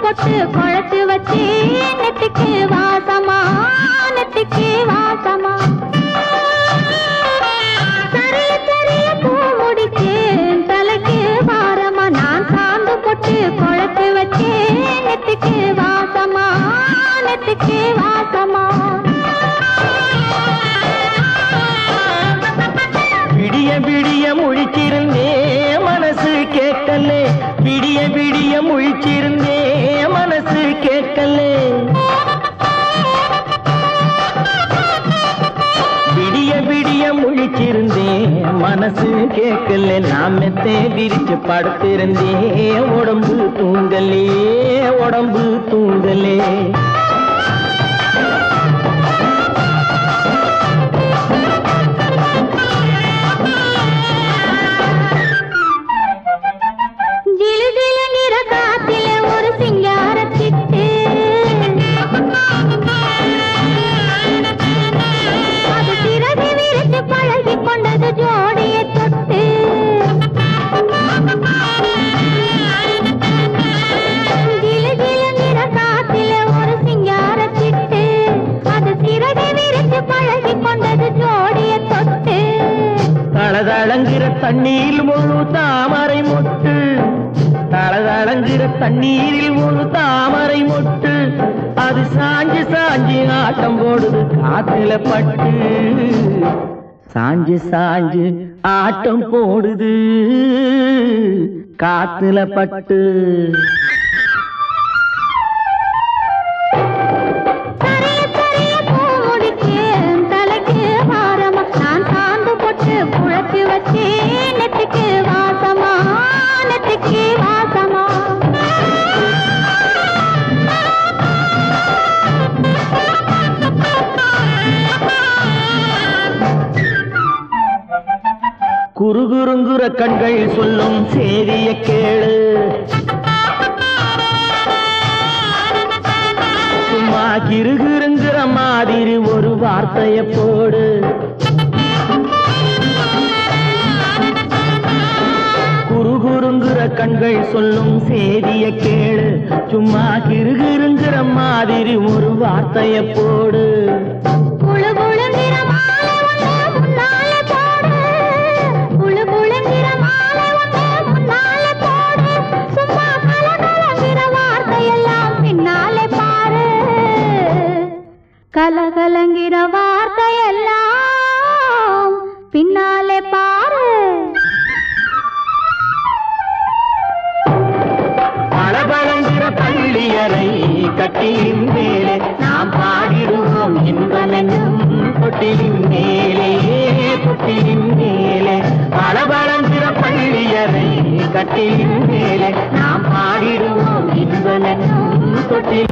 பொட்டு குழத்து வச்சு நெத்திக்கு வாசமா நெத்திக்கு வாசமா சரிய சரிய பூ முடிச்சு தலைக்கு பாரமா நான் சாந்து பொட்டு குழத்து வச்சு நெத்திக்கு வாசமா நெத்திக்கு வாசமா விடிய விடிய முழிச்சிருந்தே மனசு கேட்கலே விடிய விடிய முழிச்சிருந்தே மனசு கேட்கலே விடிய விடிய முழிச்சிருந்தே மனசு கேட்கல நாமத்தே விரிச்சு படுத்திருந்தே உடம்பு தூங்கலே உடம்பு தூங்கலே ஜிலு ஜிலுங்கிற காத்தில ஒரு சிங்கார சிட்டு அது சிறகு விரித்து பழகி கொண்டது ஜோடிய தொட்டு ஜிலு ஜிலுங்கிற காத்தில ஒரு சிங்கார சிட்டு அது சிறகு விரித்து பழகி கொண்டது ஜோடிய தொட்டு தளதளங்கிற தண்ணீரில் முழு தாமரை மொட்டு தளதளங்கிற தண்ணீரில் முழு தாமரை மொட்டு அது சாஞ்சு சாஞ்சு ஆட்டம் போடுது காத்துல பட்டு சாஞ்சு சாஞ்சு ஆட்டம் போடுது காத்துல பட்டு சரிய சரிய பூ முடிச்சு தலைக்கு வாரமா நான் சாந்து போட்டு குழப்பி வச்சு நெத்திக்கு வாசமா நெத்திக்கு வாசமா குறுகுறுங்குற கண்கள் சொல்லும் சேரிய கேளு சும்மா கிருகிருங்கிற மாதிரி ஒரு வார்த்தைய போடு குறுகுறுங்குற கண்கள் சொல்லும் சேதிய கேளு சும்மா கிருகிருங்கிற மாதிரி ஒரு வார்த்தைய போடு குளு குளுங்கிற மாலை ஒண்ணு முன்னால போடு குளு குளுங்கிற மாலை ஒண்ணு முன்னால போடு சும்மா கலகலங்கிற வார்த்தையெல்லாம் பின்னாலே பாரு கலகலங்கிற வார்த்தையெல்லாம் பின்னாலே பாரு பளபளங்கிற பள்ளியறை கட்டிலின் மேலே நாம் பாடிடுவோம் இன்பமென்னும் தொட்டிலின் மேலே தொட்டிலின் மேலே பளபளங்கிற பள்ளியறை கட்டிலின் மேலே நாம் பாடிடுவோம் இன்பமென்னும் தொட்டில்